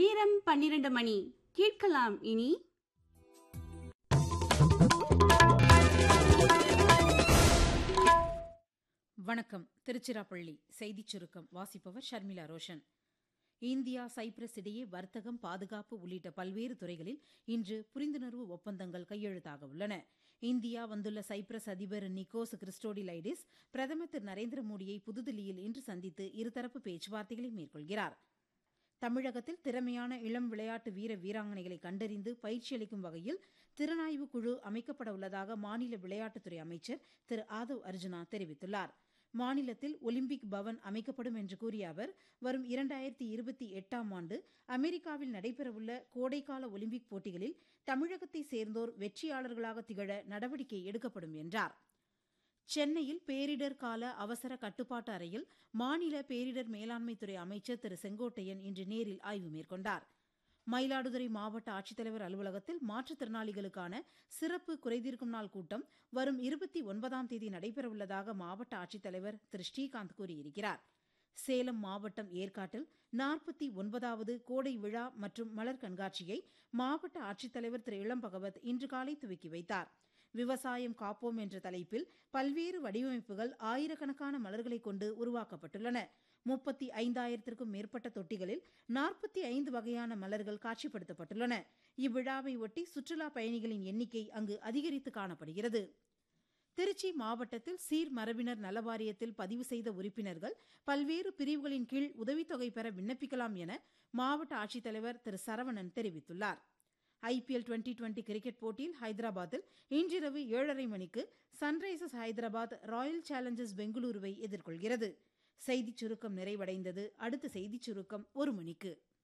நேரம் பன்னிரண்டு மணி கேட்கலாம் இனி வணக்கம் திருச்சிராப்பள்ளி செய்திச் சுருக்கம் வாசிப்பவர் ஷர்மிளா ரோஷன் இந்தியா சைப்ரஸ் இடையே வர்த்தகம் பாதுகாப்பு உள்ளிட்ட பல்வேறு துறைகளில் இன்று புரிந்துணர்வு ஒப்பந்தங்கள் கையெழுத்தாக உள்ளன இந்தியா வந்துள்ள சைப்ரஸ் அதிபர் நிக்கோஸ் கிறிஸ்டோடிலைடிஸ் பிரதமர் திரு நரேந்திர மோடியை புதுதில்லியில் இன்று சந்தித்து இருதரப்பு பேச்சுவார்த்தைகளை மேற்கொள்கிறார் தமிழகத்தில் திறமையான இளம் விளையாட்டு வீர வீராங்கனைகளை கண்டறிந்து பயிற்சி அளிக்கும் வகையில் திறனாய்வு குழு அமைக்கப்பட உள்ளதாக மாநில விளையாட்டுத்துறை அமைச்சர் திரு ஆதவ் அர்ஜுனா தெரிவித்துள்ளார் மாநிலத்தில் ஒலிம்பிக் பவன் அமைக்கப்படும் என்று கூறிய அவர் வரும் இரண்டாயிரத்தி இருபத்தி எட்டாம் ஆண்டு அமெரிக்காவில் நடைபெறவுள்ள கோடைக்கால ஒலிம்பிக் போட்டிகளில் தமிழகத்தை சேர்ந்தோர் வெற்றியாளர்களாக திகழ நடவடிக்கை எடுக்கப்படும் என்றார் சென்னையில் பேரிடர் கால அவசர கட்டுப்பாட்டு அறையில் மாநில பேரிடர் மேலாண்மைத்துறை அமைச்சர் திரு செங்கோட்டையன் இன்று நேரில் ஆய்வு மேற்கொண்டார் மயிலாடுதுறை மாவட்ட ஆட்சித்தலைவர் அலுவலகத்தில் மாற்றுத்திறனாளிகளுக்கான சிறப்பு குறைதீர்க்கும் நாள் கூட்டம் வரும் இருபத்தி ஒன்பதாம் தேதி நடைபெறவுள்ளதாக மாவட்ட ஆட்சித்தலைவர் திரு ஸ்ரீகாந்த் கூறியிருக்கிறார் சேலம் மாவட்டம் ஏற்காட்டில் நாற்பத்தி ஒன்பதாவது கோடை விழா மற்றும் மலர் கண்காட்சியை மாவட்ட ஆட்சித்தலைவர் திரு இளம்பகவத் இன்று காலை துவக்கி வைத்தார் விவசாயம் காப்போம் என்ற தலைப்பில் பல்வேறு வடிவமைப்புகள் ஆயிரக்கணக்கான மலர்களை கொண்டு உருவாக்கப்பட்டுள்ளன முப்பத்தி ஐந்தாயிரத்திற்கும் மேற்பட்ட தொட்டிகளில் நாற்பத்தி ஐந்து வகையான மலர்கள் காட்சிப்படுத்தப்பட்டுள்ளன இவ்விழாவை ஒட்டி சுற்றுலா பயணிகளின் எண்ணிக்கை அங்கு அதிகரித்து காணப்படுகிறது திருச்சி மாவட்டத்தில் சீர் மரபினர் நலவாரியத்தில் பதிவு செய்த உறுப்பினர்கள் பல்வேறு பிரிவுகளின் கீழ் உதவித்தொகை பெற விண்ணப்பிக்கலாம் என மாவட்ட ஆட்சித்தலைவர் திரு சரவணன் தெரிவித்துள்ளார் ஐபிஎல் டுவெண்டி டுவெண்டி கிரிக்கெட் போட்டியில் ஹைதராபாத்தில் இன்றிரவு ஏழரை மணிக்கு சன்ரைசர்ஸ் ஹைதராபாத் ராயல் சேலஞ்சர்ஸ் பெங்களூருவை எதிர்கொள்கிறது செய்திச் சுருக்கம் நிறைவடைந்தது அடுத்த செய்திச் சுருக்கம் ஒரு மணிக்கு